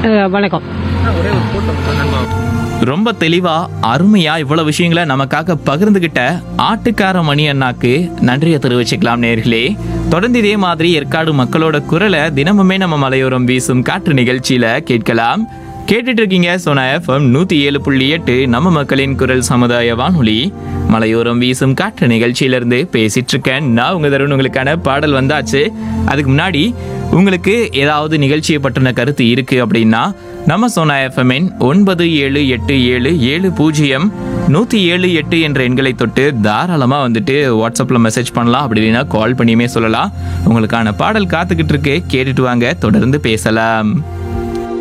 அஹ், வணக்கம் ரொம்ப தெளிவா அருமையா இவ்வளவு விஷயங்களை நமக்காக பகிர்ந்துகிட்ட ஆட்டுக்கார மணி அண்ணாக்கு நன்றியை தெரிவிச்சுக்கலாம் நேர்களே தொடர்ந்து இதே மாதிரி ஏற்காடு மக்களோட குரலை தினமுமே நம்ம மலையோரம் வீசும் காற்று நிகழ்ச்சியில கேட்கலாம் கேட்டுட்டு இருக்கீங்க சோனா எஃப்எம் நூத்தி ஏழு புள்ளி எட்டு நம்ம மக்களின் குரல் சமுதாய வானொலி மலையோரம் வீசும் காற்று நிகழ்ச்சியிலிருந்து பேசிட்டு இருக்கேன் நான் உங்க தருண் உங்களுக்கான பாடல் வந்தாச்சு அதுக்கு முன்னாடி உங்களுக்கு ஏதாவது நிகழ்ச்சியை பற்றின கருத்து இருக்கு அப்படின்னா நம்ம சோனா எஃப்எம்என் ஒன்பது ஏழு எட்டு ஏழு ஏழு பூஜ்ஜியம் நூற்றி ஏழு எட்டு என்ற எண்களை தொட்டு தாராளமாக வந்துட்டு வாட்ஸ்அப்பில் மெசேஜ் பண்ணலாம் அப்படி இல்லைன்னா கால் பண்ணியுமே சொல்லலாம் உங்களுக்கான பாடல் காத்துக்கிட்டு இருக்கு கேட்டுட்டு வாங்க தொடர்ந்து பேசலாம்